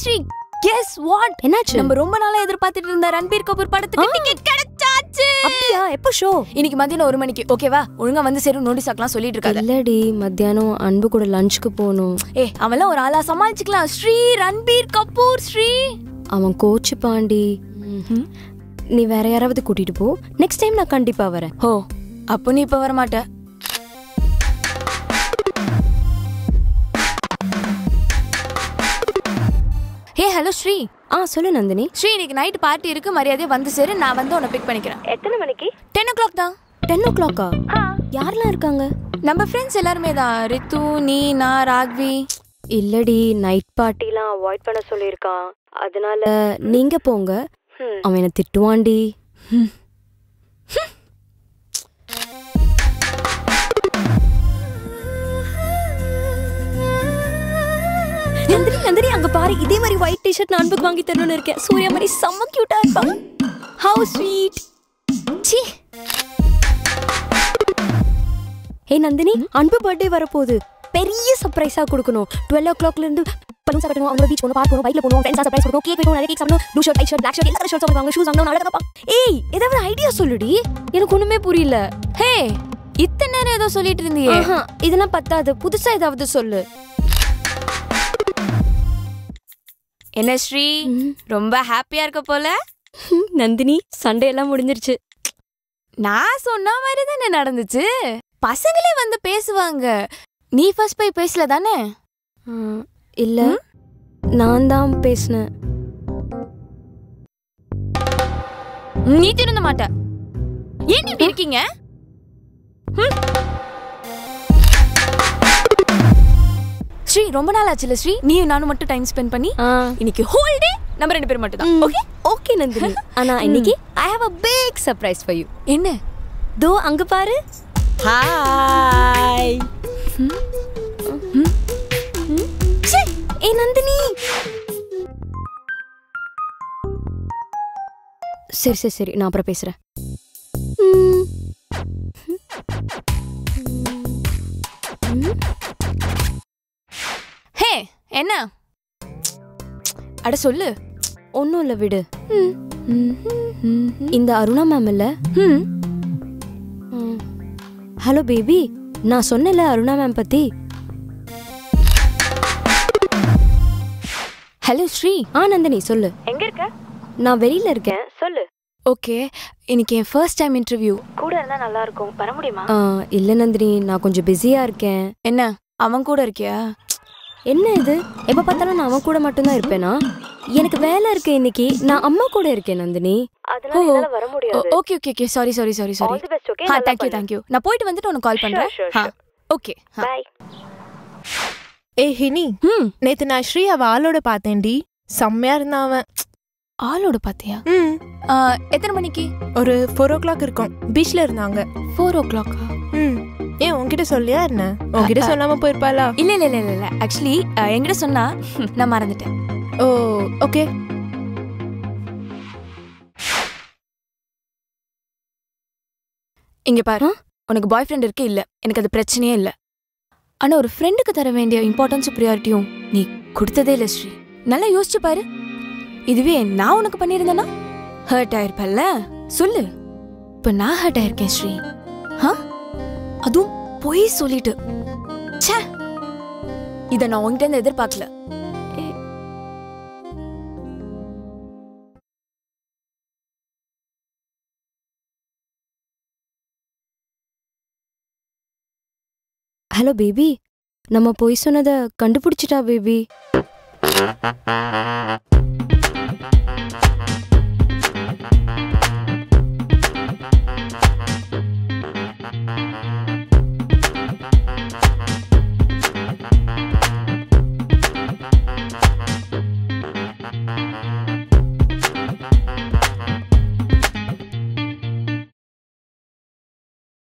Sri guess what என்னாச்சு நம்ம ரொம்ப நாளா எதிர்பார்த்துட்டு இருந்த ரன்பீர் கபூர் படத்துக்கு டிக்கெட் கிடைச்சாச்சு அப்படியா எப்போ ஷோ இன்னைக்கு மதியானம் ஒரு மணிக்கு ஓகேவா ஒழுங்கா வந்து சரி நோட்டீஸ் ஆக்கலாம் சொல்லிட்டு இருக்காது இல்லடி மத்தியானம் அன்பு கூட லஞ்சுக்கு போகணும் ஏ அவன்லாம் ஒரு ஆளா சமாளிச்சுக்கலாம் ஸ்ரீ ரன்பீர் கபூர் ஸ்ரீ அவன் கோச்சு பாண்டி நீ வேற யாராவது கூட்டிட்டு போ நெக்ஸ்ட் டைம் நான் கண்டிப்பா வரேன் ஓ அப்போ நீ இப்ப வர மாட்ட ஹே ஹலோ ஸ்ரீ ஆ சொல்லு நந்தினி ஸ்ரீ இன்னைக்கு நைட் பார்ட்டி இருக்கு மரியாதையா வந்து சேரு நான் வந்து உன்னை பிக் பண்ணிக்கிறேன் எத்தனை மணிக்கு டென் ஓ கிளாக் தான் டென் ஓ கிளாக்கா யாரெல்லாம் இருக்காங்க நம்ம ஃப்ரெண்ட்ஸ் எல்லாருமே தான் ரித்து நீ நான் ராக்வி இல்லடி நைட் பார்ட்டிலாம் அவாய்ட் பண்ண சொல்லியிருக்கான் அதனால நீங்க போங்க அவன் என்ன திட்டுவான்டி நந்தினி நந்தினி அங்க பாரு இதே மாதிரி ஒயிட் டிஷர்ட் நான் அன்புக்கு வாங்கி தரணும்னு இருக்கேன் சூர்யா மாதிரி செம்ம கியூட்டா இருப்பான் ஹவு ஸ்வீட் சி ஏய் நந்தினி அன்பு பர்த்டே வரப்போகுது பெரிய சர்ப்ரைஸா கொடுக்கணும் டுவெல் ஓ கிளாக்ல இருந்து பலூன் சாப்பிடணும் அவங்க பீச் போகணும் பார்க் போகணும் பைக்ல போகணும் ஃப்ரெண்ட்ஸா சர்ப்ரைஸ் கொடுக்கணும் கேக் வைக்கணும் நிறைய கேக் சாப்பிடணும் blue shirt white shirt black shirt எல்லா ஷர்ட்ஸ் வாங்குவாங்க ஷூஸ் வாங்கணும் அழகா பார்ப்பாங்க ஏய் ஏதாவது ஐடியா சொல்லுடி எனக்கு ஒண்ணுமே புரியல ஹே இத்தனை நேரம் ஏதோ சொல்லிட்டு இருந்தியே ஆஹா, இதெல்லாம் பத்தாது புதுசா ஏதாவது சொல்லு என்ன ஸ்ரீ ரொம்ப ஹாப்பியா இருக்க போல நந்தினி சண்டே எல்லாம் முடிஞ்சிருச்சு நான் சொன்ன மாதிரி தானே நடந்துச்சு பசங்களே வந்து பேசுவாங்க நீ ஃபர்ஸ்ட் போய் பேசல தானே ஆ, இல்ல நான் தான் பேசினேன் நீ திருந்த மாட்ட ஏன் இப்படி இருக்கீங்க ம்? ஸ்ரீ ரொம்ப நாள் ஆச்சுல ஸ்ரீ நீ நானும் மட்டும் டைம் ஸ்பெண்ட் பண்ணி ஆ இன்னைக்கு ஹோல் டே நம்ம ரெண்டு பேரும் மட்டும் தான் ஓகே ஓகே நந்தினி ஆனா இன்னைக்கு I have a big surprise for you என்ன தோ அங்க பாரு ஹாய் ச்சே, ஏய் நந்தினி சரி சரி சரி நான் அப்புறம் பேசுறேன் ம். ம். ஹே என்ன அட சொல்லு ஒன்றும் இல்லை விடு இந்த அருணா மேம் இல்ல ம் ஹலோ பேபி நான் சொன்னல அருணா மேம் பத்தி ஹலோ ஸ்ரீ ஆ நந்தினி சொல்லு எங்க இருக்க நான் வெளியில இருக்கேன் சொல்லு ஓகே இன்னைக்கு என் ஃபர்ஸ்ட் டைம் இன்டர்வியூ கூட இருந்தா நல்லா இருக்கும் வர முடியுமா இல்ல நந்தினி நான் கொஞ்சம் பிஸியா இருக்கேன் என்ன அவன் கூட இருக்கியா என்ன இது எப்ப பார்த்தாலும் நான் அவன் கூட மட்டும்தான் இருப்பேனா எனக்கு வேலை இருக்கு இன்னைக்கு நான் அம்மா கூட இருக்கேன் நந்தினி ஓ வர okay okay okay sorry sorry sorry sorry ஆ தேங்க்யூ தேங்க்யூ நான் போயிட்டு வந்துட்டு உனக்கு கால் பண்றேன் ஆ ஓகே ஏ ஹினி ம் நேத்து நான் ஸ்ரீ அவ ஆளோட பார்த்தேன்டி செம்மையா இருந்தான் அவன் ஆளோட பாத்தியா ம் ஆ, எத்தனை மணிக்கு ஒரு ஃபோர் ஓ கிளாக் இருக்கும் பீச்ல இருந்தாங்க ஃபோர் ஓ கிளாக்கா ம் ஏன் உன்கிட்ட சொல்லியா என்ன உன்கிட்ட சொல்லாம போயிருப்பாளா இல்ல இல்ல இல்ல இல்ல இல்ல ஆக்சுவலி என்கிட்ட சொன்னா நான் மறந்துட்டேன் ஓ ஓகே இங்க பாரு உனக்கு பாய் ஃப்ரெண்ட் இருக்கு இல்ல எனக்கு அது பிரச்சனையே இல்ல ஆனா ஒரு ஃப்ரெண்டுக்கு தர வேண்டிய இம்பார்ட்டன்ஸ் ப்ரியாரிட்டியும் நீ கொடுத்ததே இல்ல ஸ்ரீ நல்லா யோசிச்சு பாரு இதுவே நான் உனக்கு பண்ணியிருந்தேன்னா ஹர்ட் ஆயிருப்பல்ல சொல்லு இப்ப நான் ஹர்ட் ஆயிருக்கேன் ஸ்ரீ ஹா அதுவும் பொய் சொல்லிட்டு ச்சே இத நான் உன்கிட்ட இருந்து எதிர்பார்க்கல ஹலோ பேபி நம்ம போய் சொன்னதை கண்டுபிடிச்சிட்டா பேபி